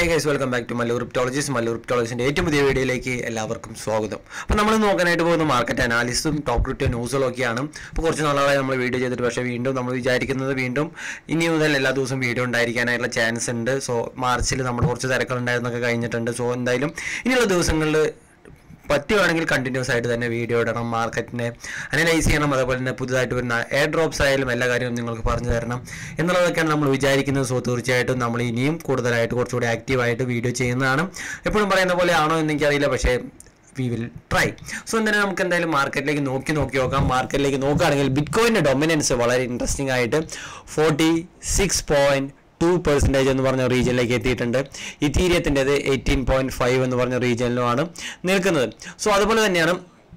hi guys welcome back to Mallur cryptologies Mallur ക്രിപ്റ്റോളജിൻ്റെ ഏറ്റവും പുതിയ വീഡിയോയിലേക്ക് എല്ലാവർക്കും സ്വാഗതം അപ്പോൾ നമ്മൾ നോക്കാനായിട്ട് പോകുന്ന മാർക്കറ്റ് അനാലിസിസും ടോപ്പ് ക്രിപ്റ്റോ ന്യൂസുകളും ഒക്കെയാണ് അപ്പോൾ കുറച്ച് നാളായി നമ്മൾ വീഡിയോ ചെയ്തിട്ട് പക്ഷേ വീണ്ടും നമ്മൾ വിചാരിക്കുന്നത് വീണ്ടും ഇനി മുതൽ എല്ലാ ദിവസവും വീഡിയോ ഉണ്ടായിരിക്കാനായിട്ടുള്ള ചാൻസ് ഉണ്ട് സോ മാർച്ചിൽ നമ്മൾ കുറച്ച് തിരക്കുകളുണ്ടായിരുന്നൊക്കെ കഴിഞ്ഞിട്ടുണ്ട് സോ എന്തായാലും ഇനിയുള്ള ദിവസങ്ങളിൽ പറ്റുവാണെങ്കിൽ കണ്ടിന്യൂസ് ആയിട്ട് തന്നെ വീഡിയോ ഇടണം മാർക്കറ്റിനെ അനലൈസ് ചെയ്യണം അതേപോലെ തന്നെ പുതുതായിട്ട് വരുന്ന എയർ ഡ്രോപ്സ് ആയാലും എല്ലാ കാര്യവും നിങ്ങൾക്ക് പറഞ്ഞു തരണം എന്നുള്ളതൊക്കെയാണ് നമ്മൾ വിചാരിക്കുന്നത് സോ തീർച്ചയായിട്ടും നമ്മൾ ഇനിയും കൂടുതലായിട്ട് കുറച്ചുകൂടി ആക്റ്റീവായിട്ട് വീഡിയോ ചെയ്യുന്നതാണ് എപ്പോഴും പറയുന്ന പോലെ ആണോ എന്ന് എനിക്കറിയില്ല പക്ഷേ വി വിൽ ട്രൈ സോ എന്തായാലും നമുക്ക് എന്തായാലും മാർക്കറ്റിലേക്ക് നോക്കി നോക്കി നോക്കാം മാർക്കറ്റിലേക്ക് നോക്കുകയാണെങ്കിൽ ബിറ്റ്കോയിൻ്റെ ഡൊമിനൻസ് വളരെ ഇൻട്രസ്റ്റിംഗ് ആയിട്ട് forty six point two percentage എന്ന് പറഞ്ഞ റീജിയനിലേക്ക് എത്തിയിട്ടുണ്ട് ഇത്തീരിയത്തിൻ്റെത് എയ്റ്റീൻ പോയിന്റ് ഫൈവ് എന്ന് പറഞ്ഞ റീജിയനിലുമാണ് നിൽക്കുന്നത് സോ അതുപോലെ തന്നെയാണ്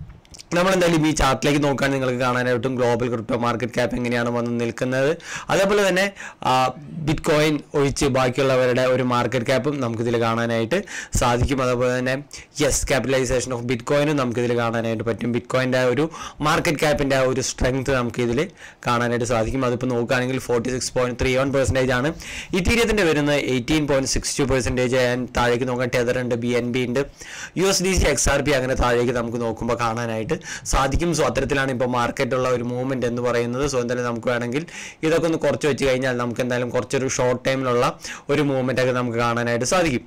നമ്മൾ എന്തായാലും ഈ ചാർട്ടിലേക്ക് നോക്കാൻ നിങ്ങൾക്ക് കാണാനായിട്ടും ഗ്ലോബൽ ക്രിപ്റ്റോ മാർക്കറ്റ് ക്യാപ്പ് എങ്ങനെയാണ് വന്ന് നിൽക്കുന്നത് അതേപോലെ തന്നെ ബിറ്റ് കോയിൻ ഒഴിച്ച് ബാക്കിയുള്ളവരുടെ ഒരു മാർക്കറ്റ് ക്യാപ്പും നമുക്കിതിൽ കാണാനായിട്ട് സാധിക്കും അതേപോലെ തന്നെ യെസ് ക്യാപിറ്റലൈസേഷൻ ഓഫ് ബിറ്റ് കോയിനും നമുക്കിതിൽ കാണാനായിട്ട് പറ്റും ബിറ്റ് കോയിൻ്റെ ഒരു മാർക്കറ്റ് ക്യാപ്പിൻ്റെ ആ ഒരു സ്ട്രെങ്ത് നമുക്കിതിൽ കാണാനായിട്ട് സാധിക്കും അതിപ്പോൾ നോക്കുകയാണെങ്കിൽ forty six point three one percentage ആണ് ഇത്തീരിയത്തിൻ്റെ വരുന്നത് eighteen point six two percentage and താഴേക്ക് നോക്കാൻ ടെതർ ഉണ്ട് ബി എൻ ബി ഉണ്ട് U S D C X R P അങ്ങനെ താഴേക്ക് നമുക്ക് നോക്കുമ്പോൾ കാണാനായിട്ട് സാധിക്കും സോ അത്തരത്തിലാണ് ഇപ്പോൾ മാർക്കറ്റുള്ള ഒരു മൂവ്മെന്റ് എന്ന് പറയുന്നത് സോ എന്തായാലും നമുക്ക് വേണമെങ്കിൽ ഇതൊക്കെ ഒന്ന് കുറച്ച് വെച്ച് കഴിഞ്ഞാൽ നമുക്ക് എന്തായാലും കുറച്ചൊരു ഷോർട്ട് ടൈമിലുള്ള ഒരു മൂവ്മെന്റ് ഒക്കെ നമുക്ക് കാണാനായിട്ട് സാധിക്കും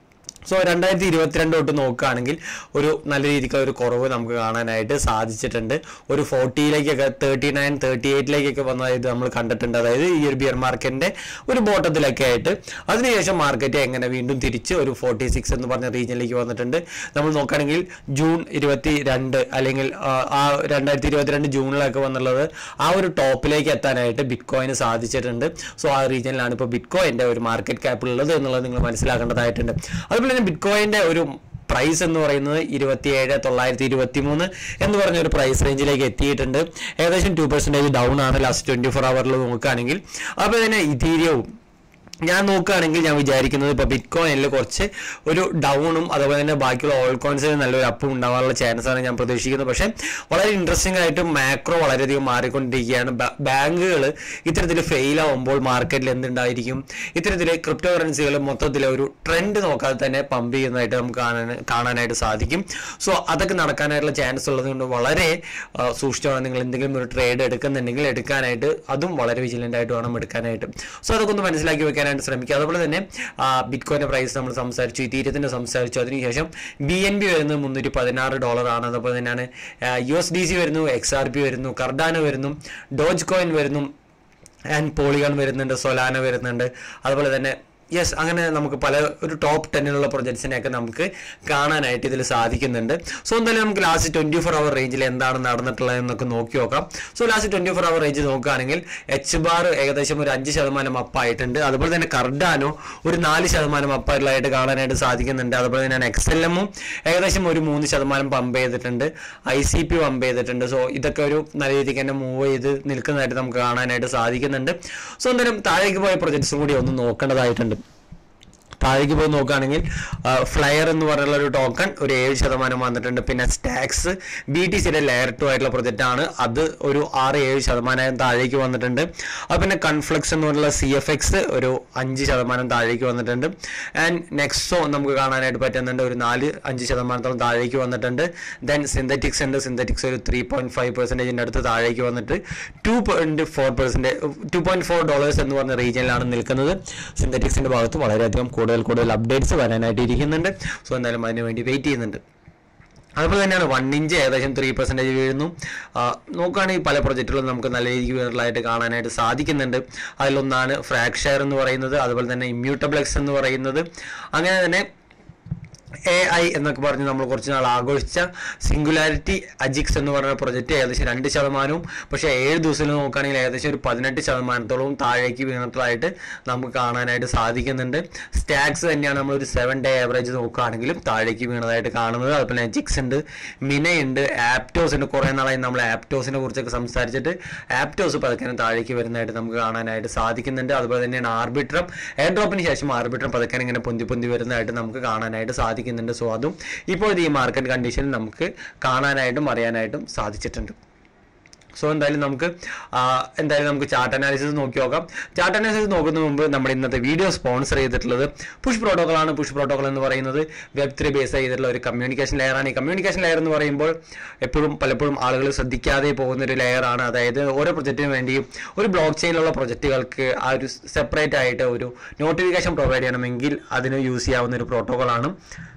സോ രണ്ടായിരത്തി ഇരുപത്തിരണ്ട് തൊട്ട് നോക്കുകയാണെങ്കിൽ ഒരു നല്ല രീതിക്കുള്ള ഒരു കുറവ് നമുക്ക് കാണാനായിട്ട് സാധിച്ചിട്ടുണ്ട് ഒരു ഫോർട്ടിയിലേക്കൊക്കെ തേർട്ടി നയൻ തേർട്ടി എയ്റ്റിലേക്കൊക്കെ വന്നതായിട്ട് നമ്മൾ കണ്ടിട്ടുണ്ട് അതായത് ഈ ഒരു ബിയർ മാർക്കറ്റിന്റെ ഒരു ബോട്ടത്തിലൊക്കെ ആയിട്ട് അതിനുശേഷം മാർക്കറ്റ് എങ്ങനെ വീണ്ടും തിരിച്ച് ഒരു ഫോർട്ടി സിക്സ് എന്ന് പറഞ്ഞ റീജിയനിലേക്ക് വന്നിട്ടുണ്ട് നമ്മൾ നോക്കുകയാണെങ്കിൽ ജൂൺ ഇരുപത്തി രണ്ട് അല്ലെങ്കിൽ ആ, ആ രണ്ടായിരത്തി ഇരുപത്തിരണ്ട് ജൂണിലൊക്കെ വന്നുള്ളത് ആ ഒരു ടോപ്പിലേക്ക് എത്താനായിട്ട് ബിറ്റ് കോയിന് സാധിച്ചിട്ടുണ്ട് സോ ആ റീജിയനിലാണ് ഇപ്പോൾ ബിറ്റ് കോയിൻ്റെ ഒരു മാർക്കറ്റ് ക്യാപ്പ് ഉള്ളത് എന്നുള്ളത് നിങ്ങൾ മനസ്സിലാക്കേണ്ടതായിട്ടുണ്ട് അതുപോലെ തന്നെ ബിറ്റ് കോയിൻ്റെ ഒരു പ്രൈസ് എന്ന് പറയുന്നത് ഇരുപത്തിയേഴ് തൊള്ളായിരത്തി ഇരുപത്തി മൂന്ന് എന്ന് പറഞ്ഞ ഒരു പ്രൈസ് റേഞ്ചിലേക്ക് എത്തിയിട്ടുണ്ട് ഏകദേശം ടു പെർസെൻറ്റേജ് ഡൗൺ ആണ് ലാസ്റ്റ് ട്വൻറ്റി ഫോർ അവറിൽ നോക്കുകയാണെങ്കിൽ അപ്പോൾ തന്നെ ഇതീരിയവും ഞാൻ നോക്കുകയാണെങ്കിൽ ഞാൻ വിചാരിക്കുന്നത് ഇപ്പോൾ ബിറ്റ് കോയിനിൽ കുറച്ച് ഒരു ഡൗണും അതുപോലെ തന്നെ ബാക്കിയുള്ള ഓൾ കോയിൻസിന് നല്ലൊരു അപ്പും ഉണ്ടാവാനുള്ള ചാൻസ് ആണ് ഞാൻ പ്രതീക്ഷിക്കുന്നത് പക്ഷേ വളരെ ഇൻട്രസ്റ്റിംഗ് ആയിട്ട് മാക്രോ വളരെയധികം മാറിക്കൊണ്ടിരിക്കുകയാണ് ബാങ്കുകൾ ഇത്തരത്തിൽ ഫെയിൽ ആവുമ്പോൾ മാർക്കറ്റിൽ എന്തുണ്ടായിരിക്കും ഇത്തരത്തിൽ ക്രിപ്റ്റോ കറൻസികൾ മൊത്തത്തിൽ ഒരു ട്രെൻഡ് നോക്കാതെ തന്നെ പമ്പ് ചെയ്യുന്നതായിട്ട് നമുക്ക് കാണാൻ കാണാനായിട്ട് സാധിക്കും സോ അതൊക്കെ നടക്കാനായിട്ടുള്ള ചാൻസ് ഉള്ളത് കൊണ്ട് വളരെ ആ, സൂക്ഷിച്ചാണ് നിങ്ങൾ എന്തെങ്കിലും ഒരു ട്രേഡ് എടുക്കുന്നുണ്ടെങ്കിൽ എടുക്കാനായിട്ട് അതും വളരെ വിജിലൻ്റ് ആയിട്ട് വേണം എടുക്കാനായിട്ട് സോ അതൊക്കെ ഒന്ന് മനസ്സിലാക്കി വെക്കാനായിട്ട് ശ്രമിക്കുക അതുപോലെ തന്നെ ബിറ്റ് കോയിൻ്റെ പ്രൈസ് നമ്മൾ സംസാരിച്ചു ഇതീരത്തിൻ്റെ സംസാരിച്ചു അതിനുശേഷം ബി എൻ ബി വരുന്നത് മുന്നൂറ്റി പതിനാറ് ഡോളറാണ് അതുപോലെ തന്നെയാണ് യു എസ് ഡി സി വരുന്നു എക്സ് ആർ പി വരുന്നു കർഡാന വരുന്നു ഡോജ് കോയിൻ വരുന്നു ആൻഡ് പോളിഗൺ വരുന്നുണ്ട് സൊലാന വരുന്നുണ്ട് അതുപോലെ തന്നെ യെസ് അങ്ങനെ നമുക്ക് പല ഒരു ടോപ്പ് ടെന്നിലുള്ള പ്രൊജക്ട്സിനെയൊക്കെ നമുക്ക് കാണാനായിട്ട് ഇതിൽ സാധിക്കുന്നുണ്ട് സോ എന്തായാലും നമുക്ക് ലാസ്റ്റ് ട്വൻറ്റി ഫോർ അവർ റേഞ്ചിൽ എന്താണ് നടന്നിട്ടുള്ളത് എന്നൊക്കെ നോക്കി നോക്കാം so last twenty four hour range നോക്കുകയാണെങ്കിൽ എച്ച് ബാർ ഏകദേശം ഒരു അഞ്ച് ശതമാനം അപ്പായിട്ടുണ്ട് അതുപോലെ തന്നെ കർഡാനോ ഒരു നാല് ശതമാനം അപ്പായിട്ടുള്ളതായിട്ട് കാണാനായിട്ട് സാധിക്കുന്നുണ്ട് അതുപോലെ തന്നെ എക്സ് എൽ എമ്മും ഏകദേശം ഒരു മൂന്ന് ശതമാനം പമ്പ് ചെയ്തിട്ടുണ്ട് ഐ സി പി പമ്പ് ചെയ്തിട്ടുണ്ട് സോ ഇതൊക്കെ ഒരു നല്ല രീതിക്ക് തന്നെ മൂവ് ചെയ്ത് നിൽക്കുന്നതായിട്ട് നമുക്ക് കാണാനായിട്ട് സാധിക്കുന്നുണ്ട് സോ എന്തായാലും താഴേക്ക് പോയ പ്രൊജക്ട്സും കൂടി ഒന്ന് നോക്കേണ്ടതായിട്ടുണ്ട് താഴേക്ക് പോയി നോക്കുകയാണെങ്കിൽ ഫ്ലയർ എന്ന് പറയുന്ന ഒരു ടോക്കൺ ഒരു ഏഴ് ശതമാനം വന്നിട്ടുണ്ട് പിന്നെ സ്റ്റാക്സ് ബി ടി സിയുടെ ലെയർ ടു ആയിട്ടുള്ള പ്രൊജക്റ്റ് ആണ് അത് ഒരു ആറ് ഏഴ് ശതമാനം താഴേക്ക് വന്നിട്ടുണ്ട് അത് പിന്നെ കൺഫ്ലക്സ് എന്ന് പറഞ്ഞുള്ള സി എഫ് എക്സ് ഒരു അഞ്ച് ശതമാനം താഴേക്ക് വന്നിട്ടുണ്ട് ആൻഡ് നെക്സോ നമുക്ക് കാണാനായിട്ട് പറ്റുന്നുണ്ട് ഒരു നാല് അഞ്ച് ശതമാനത്തോളം താഴേക്ക് വന്നിട്ടുണ്ട് ദെൻ സിന്തറ്റിക്സ് ഉണ്ട് സിന്തറ്റിക്സ് ഒരു ത്രീ പോയിന്റ് ഫൈവ് പെർസെൻറ്റേജിൻ്റെ അടുത്ത് താഴേക്ക് വന്നിട്ട് two point four percentage two point four dollars എന്ന് പറഞ്ഞ റീജിയനിലാണ് നിൽക്കുന്നത് സിന്തറ്റിക്സിൻ്റെ ഭാഗത്ത് വളരെയധികം കൂടുതൽ കൂടുതൽ അപ്ഡേറ്റ്സ് വരാനായിട്ട് ഇരിക്കുന്നുണ്ട് സോ എന്തായാലും അതിന് വേണ്ടി വെയിറ്റ് ചെയ്യുന്നുണ്ട് അതുപോലെ തന്നെയാണ് വൺ ഇഞ്ച് ഏകദേശം ത്രീ പെർസെൻറ്റേജ് വീഴുന്നു ആ, നോക്കുകയാണെങ്കിൽ പല പ്രൊജക്റ്റുകളും നമുക്ക് നല്ല രീതിക്ക് വീണലായിട്ട് കാണാനായിട്ട് സാധിക്കുന്നുണ്ട് അതിലൊന്നാണ് ഫ്രാക്ഷർ എന്ന് പറയുന്നത് അതുപോലെ തന്നെ ഇമ്മ്യൂട്ടബ്ലെക്സ് എന്ന് പറയുന്നത് അങ്ങനെ തന്നെ എ ഐ എന്നൊക്കെ പറഞ്ഞ് നമ്മൾ കുറച്ച് നാൾ ആഘോഷിച്ച സിംഗുലാരിറ്റി അജിക്സ് എന്ന് പറയുന്ന പ്രൊജക്റ്റ് ഏകദേശം രണ്ട് ശതമാനവും പക്ഷേ ഏഴ് ദിവസത്തിൽ നോക്കുകയാണെങ്കിൽ ഏകദേശം ഒരു പതിനെട്ട് ശതമാനത്തോളവും താഴേക്ക് വീണിട്ടുള്ളതായിട്ട് നമുക്ക് കാണാനായിട്ട് സാധിക്കുന്നുണ്ട് സ്റ്റാക്സ് തന്നെയാണ് നമ്മൾ ഒരു സെവൻ ഡേ ആവറേജ് നോക്കുകയാണെങ്കിലും താഴേക്ക് വീണതായിട്ട് കാണുന്നത് അതുപോലെ അജിക്സ് ഉണ്ട് മിനയുണ്ട് ആപ്റ്റോസ് ഉണ്ട് കുറേ നാളായി നമ്മൾ ആപ്റ്റോസിനെ കുറിച്ചൊക്കെ സംസാരിച്ചിട്ട് ആപ്റ്റോസ് പതുക്കെ താഴേക്ക് വരുന്നതായിട്ട് നമുക്ക് കാണാനായിട്ട് സാധിക്കുന്നുണ്ട് അതുപോലെ തന്നെയാണ് ആർബിട്രം എയർ ഡ്രോപ്പിന് ശേഷം ആർബിട്രം പതുക്കെ ഇങ്ങനെ പൊന്തി പൊന്തി വരുന്നതായിട്ട് നമുക്ക് കാണാനായിട്ട് സാധിക്കുന്നുണ്ട് സോ അതും ഇപ്പോൾ ഈ മാർക്കറ്റ് കണ്ടീഷനിൽ നമുക്ക് കാണാനായിട്ടും അറിയാനായിട്ടും സാധിച്ചിട്ടുണ്ട് സോ എന്തായാലും നമുക്ക് ആ, എന്തായാലും നമുക്ക് ചാർട്ട് അനാലിസിസ് നോക്കി നോക്കാം ചാർട്ട് അനാലിസിസ് നോക്കുന്നതിന് മുമ്പ് നമ്മുടെ ഇന്നത്തെ വീഡിയോ സ്പോൺസർ ചെയ്തിട്ടുള്ളത് പുഷ് പ്രോട്ടോകോൾ ആണ് പുഷ് പ്രോട്ടോകോൾ എന്ന് പറയുന്നത് വെബ് ത്രീ ബേസ് ചെയ്തിട്ടുള്ള ഒരു കമ്മ്യൂണിക്കേഷൻ ലെയർ ആണ് ഈ കമ്മ്യൂണിക്കേഷൻ ലെയർ എന്ന് പറയുമ്പോൾ എപ്പോഴും പലപ്പോഴും ആളുകൾ ശ്രദ്ധിക്കാതെ പോകുന്ന ഒരു ലെയർ ആണ് അതായത് ഓരോ പ്രൊജക്റ്റിന് വേണ്ടിയും ഒരു ബ്ലോക്ക് ചെയിനിലുള്ള പ്രൊജക്റ്റുകൾക്ക് ആ ഒരു സെപ്പറേറ്റ് ആയിട്ട് ഒരു നോട്ടിഫിക്കേഷൻ പ്രൊവൈഡ് ചെയ്യണമെങ്കിൽ അതിന് യൂസ് ചെയ്യാവുന്ന ഒരു പ്രോട്ടോകോൾ ആണ്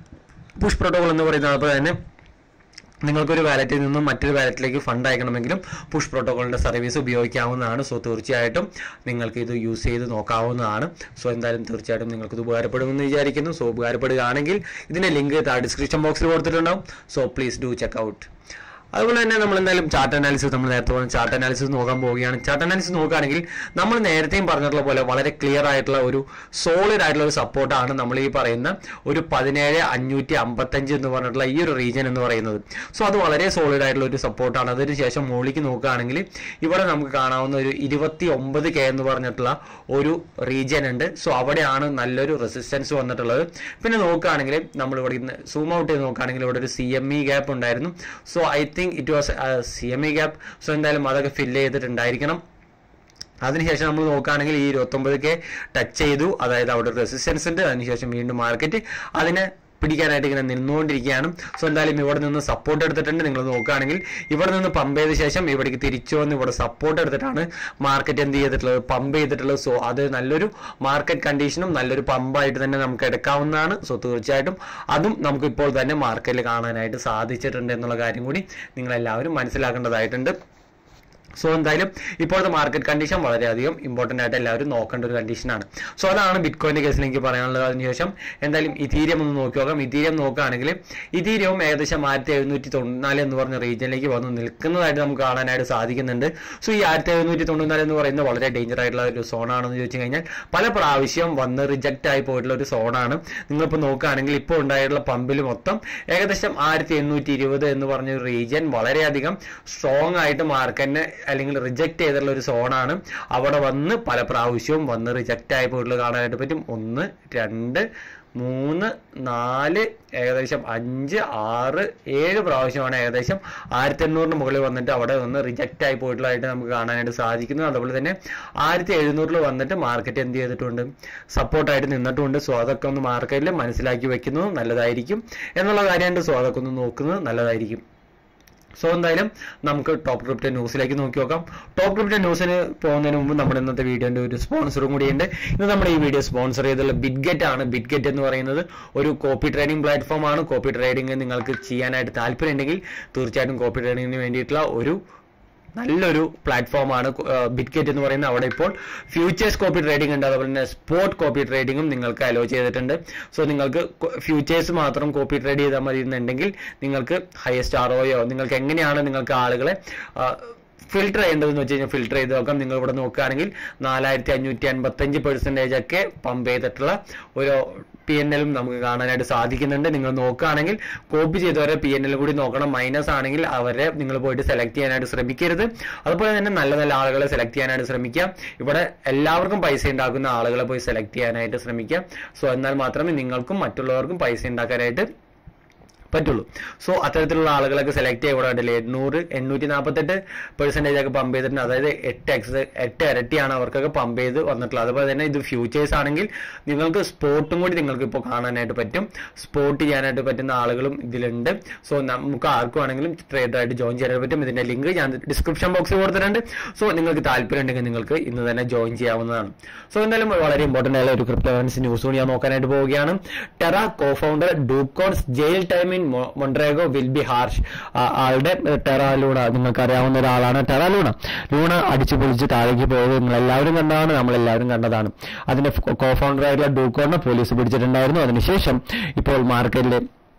പുഷ് പ്രോട്ടോകോൾ എന്ന് പറയുന്നത് അതുപോലെ തന്നെ നിങ്ങൾക്കൊരു വാലറ്റിൽ നിന്നും മറ്റൊരു വാലറ്റിലേക്ക് ഫണ്ട് അയക്കണമെങ്കിലും പുഷ് പ്രോട്ടോക്കോളിൻ്റെ സർവീസ് ഉപയോഗിക്കാവുന്നതാണ് സോ തീർച്ചയായിട്ടും നിങ്ങൾക്ക് ഇത് യൂസ് ചെയ്ത് നോക്കാവുന്നതാണ് സോ എന്തായാലും തീർച്ചയായിട്ടും നിങ്ങൾക്ക് ഇത് ഉപകാരപ്പെടുമെന്ന് വിചാരിക്കുന്നു സോ ഉപകാരപ്പെടുകയാണെങ്കിൽ ഇതിൻ്റെ ലിങ്ക് ഡിസ്ക്രിപ്ഷൻ ബോക്സിൽ കൊടുത്തിട്ടുണ്ടാവും so please do check out അതുപോലെ തന്നെ നമ്മൾ എന്തായാലും ചാർട്ട് അനാലിസിസ് നമ്മൾ നേരത്തെ പറഞ്ഞ ചാർട്ട് അനാലിസിസ് നോക്കാൻ പോവുകയാണ് ചാർട്ട് അനാലിസിസ് നോക്കുകയാണെങ്കിൽ നമ്മൾ നേരത്തെയും പറഞ്ഞിട്ടുള്ള പോലെ വളരെ ക്ലിയർ ആയിട്ടുള്ള ഒരു സോളിഡ് ആയിട്ടുള്ള ഒരു സപ്പോർട്ടാണ് നമ്മൾ ഈ പറയുന്ന ഒരു പതിനേഴ് അഞ്ഞൂറ്റി അമ്പത്തഞ്ച് എന്ന് പറഞ്ഞിട്ടുള്ള ഈ ഒരു റീജിയൻ എന്ന് പറയുന്നത് സോ അത് വളരെ സോളിഡ് ആയിട്ടുള്ള ഒരു സപ്പോർട്ടാണ് അതിന് ശേഷം മുകളിലേക്ക് നോക്കുകയാണെങ്കിൽ ഇവിടെ നമുക്ക് കാണാവുന്ന ഒരു ഇരുപത്തി ഒമ്പത് കെ എന്ന് പറഞ്ഞിട്ടുള്ള ഒരു റീജിയൻ ഉണ്ട് സോ അവിടെയാണ് നല്ലൊരു റെസിസ്റ്റൻസ് വന്നിട്ടുള്ളത് പിന്നെ നോക്കുകയാണെങ്കിൽ നമ്മൾ ഇവിടെ ഇന്ന് സൂം ഔട്ട് ചെയ്ത് നോക്കുകയാണെങ്കിൽ ഇവിടെ ഒരു സി എം ഇ ഗ്യാപ്പ് ഉണ്ടായിരുന്നു so I think it was C M E gap so എന്തായാലും അതൊക്കെ ഫില്ല് ചെയ്തിട്ടുണ്ടായിരിക്കണം അതിനുശേഷം നമ്മൾ നോക്കുകയാണെങ്കിൽ ഈ ഇരുപത്തൊമ്പത് കെ ടച്ച് ചെയ്തു അതായത് അവിടെ റെസിസ്റ്റൻസ് ഉണ്ട് അതിനുശേഷം വീണ്ടും മാർക്കറ്റ് അതിനെ പിടിക്കാനായിട്ട് ഇങ്ങനെ നിന്നുകൊണ്ടിരിക്കുകയാണ് സോ എന്തായാലും ഇവിടെ നിന്ന് സപ്പോർട്ട് എടുത്തിട്ടുണ്ട് നിങ്ങൾ നോക്കുകയാണെങ്കിൽ ഇവിടെ നിന്ന് പമ്പ് ചെയ്ത ശേഷം ഇവിടേക്ക് തിരിച്ചു വന്ന് ഇവിടെ സപ്പോർട്ട് എടുത്തിട്ടാണ് മാർക്കറ്റ് എന്ത് ചെയ്തിട്ടുള്ളത് പമ്പ് ചെയ്തിട്ടുള്ളത് സോ അത് നല്ലൊരു മാർക്കറ്റ് കണ്ടീഷനും നല്ലൊരു പമ്പായിട്ട് തന്നെ നമുക്ക് എടുക്കാവുന്നതാണ് സോ തീർച്ചയായിട്ടും അതും നമുക്ക് ഇപ്പോൾ തന്നെ മാർക്കറ്റിൽ കാണാനായിട്ട് സാധിച്ചിട്ടുണ്ട് എന്നുള്ള കാര്യം കൂടി നിങ്ങൾ എല്ലാവരും മനസ്സിലാക്കേണ്ടതായിട്ടുണ്ട് സോ എന്തായാലും ഇപ്പോഴത്തെ മാർക്കറ്റ് കണ്ടീഷൻ വളരെയധികം ഇമ്പോർട്ടൻ്റ് ആയിട്ട് എല്ലാവരും നോക്കേണ്ട ഒരു കണ്ടീഷനാണ് സോ അതാണ് ബിറ്റ്കോയിൻ്റെ കേസിൽ എനിക്ക് പറയാനുള്ളത് അതിനുശേഷം എന്തായാലും ഇതീരിയം ഒന്ന് നോക്കി നോക്കാം ഇതീരിയം നോക്കുകയാണെങ്കിൽ ഇതീരിയവും ഏകദേശം ആയിരത്തി എഴുന്നൂറ്റി തൊണ്ണൂറ്റിനാല് എന്ന് പറഞ്ഞ റീജിയനിലേക്ക് വന്ന് നിൽക്കുന്നതായിട്ട് നമുക്ക് കാണാനായിട്ട് സാധിക്കുന്നുണ്ട് സോ ഈ ആയിരത്തി എഴുന്നൂറ്റി തൊണ്ണൂറ്റിനാല് എന്ന് പറയുന്നത് വളരെ ഡേഞ്ചർ ആയിട്ടുള്ള ഒരു സോണാണെന്ന് ചോദിച്ചു കഴിഞ്ഞാൽ പല പ്രാവശ്യം വന്ന് റിജക്റ്റ് ആയി പോയിട്ടുള്ള ഒരു സോണാണ് നിങ്ങളിപ്പോൾ നോക്കുകയാണെങ്കിൽ ഇപ്പോൾ ഉണ്ടായിട്ടുള്ള പമ്പിൽ മൊത്തം ഏകദേശം ആയിരത്തി എണ്ണൂറ്റി ഇരുപത് എന്ന് പറഞ്ഞ ഒരു റീജിയൻ വളരെയധികം സ്ട്രോങ് ആയിട്ട് മാർക്കറ്റിനെ അല്ലെങ്കിൽ റിജക്ട് ചെയ്തിട്ടുള്ള ഒരു സോണാണ് അവിടെ വന്ന് പല പ്രാവശ്യവും വന്ന് റിജക്റ്റ് ആയി പോയിട്ടുള്ളത് കാണാനായിട്ട് പറ്റും ഒന്ന് രണ്ട് മൂന്ന് നാല് ഏകദേശം അഞ്ച് ആറ് ഏഴ് പ്രാവശ്യമാണ് ഏകദേശം ആയിരത്തി എണ്ണൂറിന് മുകളിൽ വന്നിട്ട് അവിടെ നിന്ന് റിജക്റ്റ് ആയി പോയിട്ടുള്ളതായിട്ട് നമുക്ക് കാണാനായിട്ട് സാധിക്കുന്നു അതുപോലെ തന്നെ ആയിരത്തി എഴുന്നൂറിൽ വന്നിട്ട് മാർക്കറ്റ് എന്ത് ചെയ്തിട്ടുണ്ട് സപ്പോർട്ടായിട്ട് നിന്നിട്ടുണ്ട് സോ അതൊക്കെ ഒന്ന് മാർക്കറ്റിൽ മനസ്സിലാക്കി വെക്കുന്നത് നല്ലതായിരിക്കും എന്നുള്ള കാര്യമായിട്ട് സോ അതൊക്കെ ഒന്ന് നോക്കുന്നത് നല്ലതായിരിക്കും സോ എന്തായാലും നമുക്ക് ടോപ്പ് ക്രിപ്റ്റോ ന്യൂസിലേക്ക് നോക്കി നോക്കാം ടോപ്പ് ക്രിപ്റ്റോ ന്യൂസിന് പോകുന്നതിന് മുമ്പ് നമ്മുടെ ഇന്നത്തെ വീഡിയോന്റെ ഒരു സ്പോൺസറും കൂടിയുണ്ട് ഇന്ന് നമ്മുടെ ഈ വീഡിയോ സ്പോൺസർ ചെയ്തുള്ള ബിറ്റ്ഗെറ്റ് ആണ് ബിറ്റ്ഗെറ്റ് എന്ന് പറയുന്നത് ഒരു കോപ്പി ട്രേഡിംഗ് പ്ലാറ്റ്ഫോം ആണ് കോപ്പി ട്രേഡിംഗ് നിങ്ങൾക്ക് ചെയ്യാനായിട്ട് താല്പര്യമുണ്ടെങ്കിൽ തീർച്ചയായിട്ടും കോപ്പി ട്രേഡിംഗിന് വേണ്ടിയിട്ടുള്ള ഒരു നല്ലൊരു പ്ലാറ്റ്ഫോമാണ് ബിറ്റ്ഗെറ്റ് എന്ന് പറയുന്നത് അവിടെ ഇപ്പോൾ ഫ്യൂച്ചേഴ്സ് കോപ്പി ട്രേഡിംഗ് ഉണ്ട് അതുപോലെ തന്നെ സ്പോട്ട് കോപ്പി ട്രേഡിംഗും നിങ്ങൾക്ക് അലോ ചെയ്തിട്ടുണ്ട് സോ നിങ്ങൾക്ക് ഫ്യൂച്ചേഴ്സ് മാത്രം കോപ്പി ട്രേഡ് ചെയ്താൽ മതി എന്നുണ്ടെങ്കിൽ നിങ്ങൾക്ക് ഹയസ്റ്റ് ആർഒയോ നിങ്ങൾക്ക് എങ്ങനെയാണ് നിങ്ങൾക്ക് ആളുകളെ ഫിൽട്ടർ ചെയ്യേണ്ടതെന്ന് വെച്ച് കഴിഞ്ഞാൽ ഫിൽട്ടർ ചെയ്ത് നോക്കാം നിങ്ങൾ ഇവിടെ നോക്കുകയാണെങ്കിൽ നാലായിരത്തി അഞ്ഞൂറ്റി അൻപത്തഞ്ച് പെർസെൻറ്റേജ് ഒക്കെ പമ്പ് ചെയ്തിട്ടുള്ള ഒരു പി എൻ എല്ലും നമുക്ക് കാണാനായിട്ട് സാധിക്കുന്നുണ്ട് നിങ്ങൾ നോക്കുകയാണെങ്കിൽ കോപ്പി ചെയ്തവരെ പി എൻ എൽ കൂടി നോക്കണം മൈനസ് ആണെങ്കിൽ അവരെ നിങ്ങൾ പോയിട്ട് സെലക്ട് ചെയ്യാനായിട്ട് ശ്രമിക്കരുത് അതുപോലെ തന്നെ നല്ല നല്ല ആളുകളെ സെലക്ട് ചെയ്യാനായിട്ട് ശ്രമിക്കുക ഇവിടെ എല്ലാവർക്കും പൈസ ഉണ്ടാക്കുന്ന ആളുകളെ പോയി സെലക്ട് ചെയ്യാനായിട്ട് ശ്രമിക്കുക സോ എന്നാൽ മാത്രമേ നിങ്ങൾക്കും മറ്റുള്ളവർക്കും പൈസ ഉണ്ടാക്കാനായിട്ട് പറ്റുള്ളൂ സോ അത്തരത്തിലുള്ള ആളുകളൊക്കെ സെലക്ട് ചെയ്യുക ഇവിടെ ഉണ്ടല്ലേ എണ്ണൂറ് എണ്ണൂറ്റി നാൽപ്പത്തെട്ട് പെർസെൻറ്റേജ് ഒക്കെ പമ്പ് ചെയ്തിട്ടുണ്ട് അതായത് എട്ട് എക്സ് എട്ട് ഇരട്ടിയാണ് അവർക്കൊക്കെ പമ്പ് ചെയ്ത് വന്നിട്ടുള്ളത് അതുപോലെ തന്നെ ഇത് ഫ്യൂച്ചേഴ്സ് ആണെങ്കിൽ നിങ്ങൾക്ക് സ്പോട്ടും കൂടി നിങ്ങൾക്ക് ഇപ്പോൾ കാണാനായിട്ട് പറ്റും സ്പോട്ട് ചെയ്യാനായിട്ട് പറ്റുന്ന ആളുകളും ഇതിലുണ്ട് സോ നമുക്ക് ആർക്കും ആണെങ്കിലും ട്രേഡറായിട്ട് ജോയിൻ ചെയ്യാനായിട്ട് പറ്റും ഇതിന്റെ ലിങ്ക് ഞാൻ ഡിസ്ക്രിപ്ഷൻ ബോക്സിൽ കൊടുത്തിട്ടുണ്ട് സോ നിങ്ങൾക്ക് താല്പര്യം ഉണ്ടെങ്കിൽ നിങ്ങൾക്ക് ഇന്ന് തന്നെ ജോയിൻ ചെയ്യാവുന്നതാണ് സോ എന്തായാലും വളരെ ഇമ്പോർട്ടൻ്റ് ആയ ഒരു ക്രിപ്റ്റോ കറൻസി ന്യൂസ് കൂടി ഞാൻ നോക്കാനായിട്ട് പോവുകയാണ് Terra co founder Do Kwon's jail time in Montenegro will be harsh ആളുടെ ടെറ ലൂണ നിങ്ങൾക്ക് അറിയാവുന്ന ഒരാളാണ് ടെറ ലൂണ ലൂണ അടിച്ചു പൊളിച്ച് താഴേക്ക് പോയത് നിങ്ങൾ എല്ലാവരും കണ്ടതാണ് നമ്മൾ എല്ലാവരും കണ്ടതാണ് അതിന്റെ കോ ഫൗണ്ടർ ആയിട്ടുള്ള ഡൂക്കോണിനെ പോലീസ് പിടിച്ചിട്ടുണ്ടായിരുന്നു അതിനുശേഷം ഇപ്പോൾ മാർക്കറ്റിൽ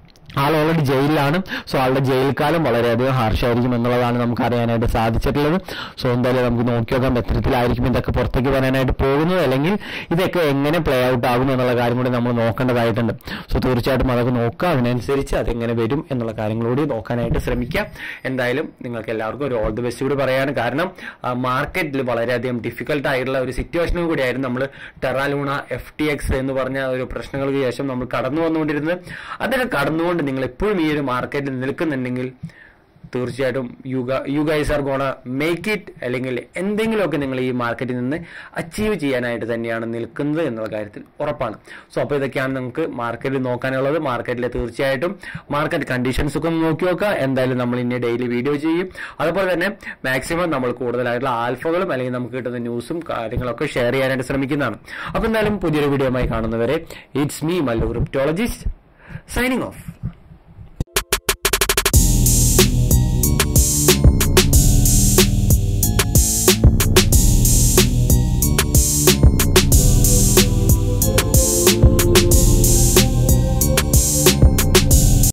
ആൾ ഓൾറെഡി ജയിലിലാണ് സോ ആളുടെ ജയിൽ കാലം വളരെയധികം ഹാർഷായിരിക്കും എന്നുള്ളതാണ് നമുക്ക് അറിയാനായിട്ട് സാധിച്ചിട്ടുള്ളത് സോ എന്തായാലും നമുക്ക് നോക്കി നോക്കാം എത്തരത്തിലായിരിക്കും ഇതൊക്കെ പുറത്തേക്ക് വരാനായിട്ട് പോകുന്നത് അല്ലെങ്കിൽ ഇതൊക്കെ എങ്ങനെ പ്ലേ ഔട്ട് ആകും എന്നുള്ള കാര്യം കൂടി നമ്മൾ നോക്കേണ്ടതായിട്ടുണ്ട് സോ തീർച്ചയായിട്ടും അതൊക്കെ നോക്കുക അതിനനുസരിച്ച് അതെങ്ങനെ വരും എന്നുള്ള കാര്യങ്ങൾ കൂടി നോക്കാനായിട്ട് ശ്രമിക്കുക എന്തായാലും നിങ്ങൾക്ക് എല്ലാവർക്കും ഒരു ഓൾ ദി ബെസ്റ്റ് കൂടി പറയാണ് കാരണം മാർക്കറ്റിൽ വളരെയധികം ഡിഫിക്കൽട്ട് ആയിട്ടുള്ള ഒരു സിറ്റുവേഷനും കൂടിയായിരുന്നു നമ്മൾ ടെറാലൂണ എഫ് ടി എക്സ് എന്ന് പറഞ്ഞ ഒരു പ്രശ്നങ്ങൾക്ക് ശേഷം നമ്മൾ കടന്നു വന്നുകൊണ്ടിരുന്നത് അതൊക്കെ കടന്നുകൊണ്ട് നിങ്ങൾ എപ്പോഴും ഈ ഒരു മാർക്കറ്റിൽ നിൽക്കുന്നുണ്ടെങ്കിൽ തീർച്ചയായിട്ടും you you guys are gonna make it അല്ലെങ്കിൽ എന്തെങ്കിലുമൊക്കെ നിങ്ങൾ ഈ മാർക്കറ്റിൽ നിന്ന് അച്ചീവ് ചെയ്യാനായിട്ട് തന്നെയാണ് നിൽക്കുന്നത് എന്നുള്ള കാര്യത്തിൽ ഉറപ്പാണ് സോ അപ്പോൾ ഇതൊക്കെയാണ് നമുക്ക് മാർക്കറ്റിൽ നോക്കാനുള്ളത് മാർക്കറ്റിൽ തീർച്ചയായിട്ടും മാർക്കറ്റ് കണ്ടീഷൻസ് ഒക്കെ ഒന്ന് നോക്കി നോക്കുക എന്തായാലും നമ്മൾ ഇനി ഡെയിലി വീഡിയോ ചെയ്യും അതുപോലെ തന്നെ മാക്സിമം നമ്മൾ കൂടുതലായിട്ടുള്ള ആൽഫകളും അല്ലെങ്കിൽ നമുക്ക് കിട്ടുന്ന ന്യൂസും കാര്യങ്ങളൊക്കെ ഷെയർ ചെയ്യാനായിട്ട് ശ്രമിക്കുന്നതാണ് അപ്പോൾ എന്തായാലും പുതിയൊരു വീഡിയോയുമായി കാണുന്നവരെ it's me Mallu cryptologist signing of